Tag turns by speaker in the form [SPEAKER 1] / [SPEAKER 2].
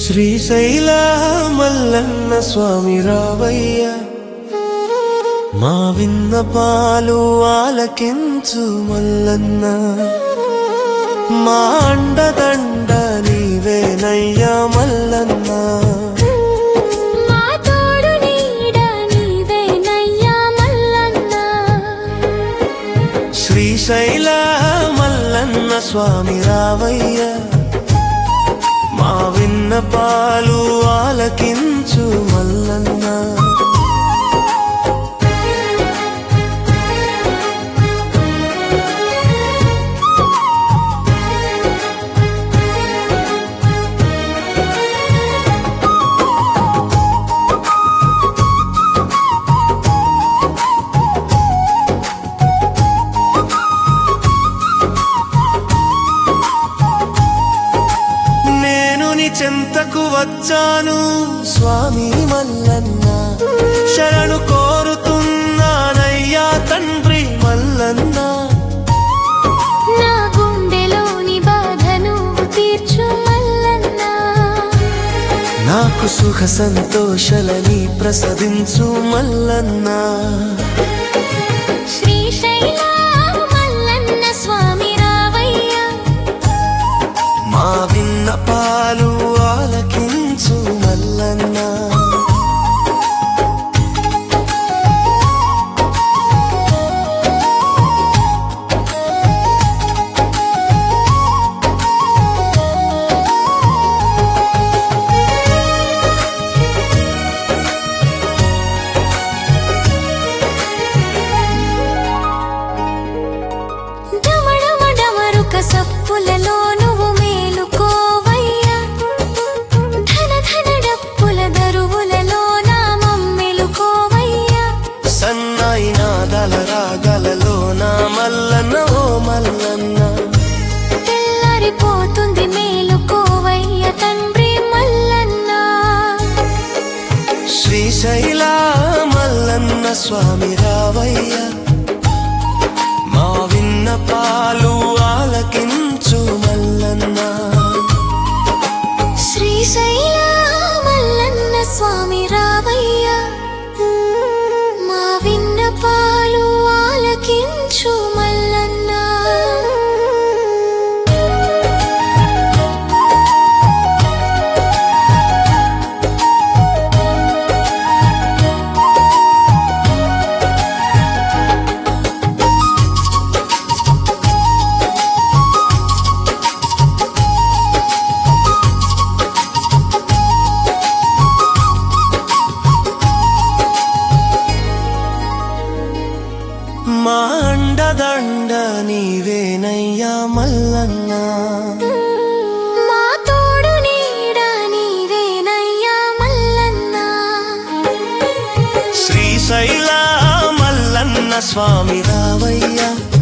[SPEAKER 1] శ్రీశైల మల్లన్న స్వామి రావయ్య మా విన్న పాలు ఆలకించు మల్లన్న మా అండదండ నీవేనయ్యా మల్లన్న
[SPEAKER 2] మా తోడు నీడ నీవేనయ్యా మల్లన్న
[SPEAKER 1] శ్రీశైల మల్లన్న స్వామి రావయ్య మా విన్న పాలు ఆలకించు మల్లన్న నేను నీ చెంతకు వచ్చాను స్వామి మల్లన్న శరణు కోరుతున్నానయ్యా తండ్రి మల్లన్న
[SPEAKER 2] నా గుండెలోని బాధ నువ్వు తీర్చు మల్లన్న
[SPEAKER 1] నాకు సుఖ సంతోషలని ప్రసదించు మల్లన్న
[SPEAKER 2] శ్రీశైల మల్లన్న స్వామి రావయ్య
[SPEAKER 1] మా విన్న పాలు ఆలకించు మల్లన్న
[SPEAKER 2] డమడమడమరుక సప్పులలో నువ్వు మేలుకోవయ్యా ధన ధన డప్పుల దరువులలో నా మమ్మెలుకోవయ్యా
[SPEAKER 1] సన్నాయి నాదల రాగలలో నా మల్లన్న ఓ మల్లన్న
[SPEAKER 2] తెల్లారిపోతుంది మేలుకోవయ్య తండ్రి మల్లన్న
[SPEAKER 1] శ్రీశైల మల్లన్న స్వామి రావయ్య మా విన్న పాలు ఆలకించు మల్లన్న
[SPEAKER 2] శ్రీశైల మల్లన్న స్వామి రావయ్య మా విన్న పాలు ఆలకించు మల్లన్న
[SPEAKER 1] మా అండదండ నీవేనయ్యా మల్లన్న
[SPEAKER 2] మా తోడు నీడ నీవేనయ్యా మల్లన్న
[SPEAKER 1] శ్రీశైల మల్లన్న స్వామి రావయ్య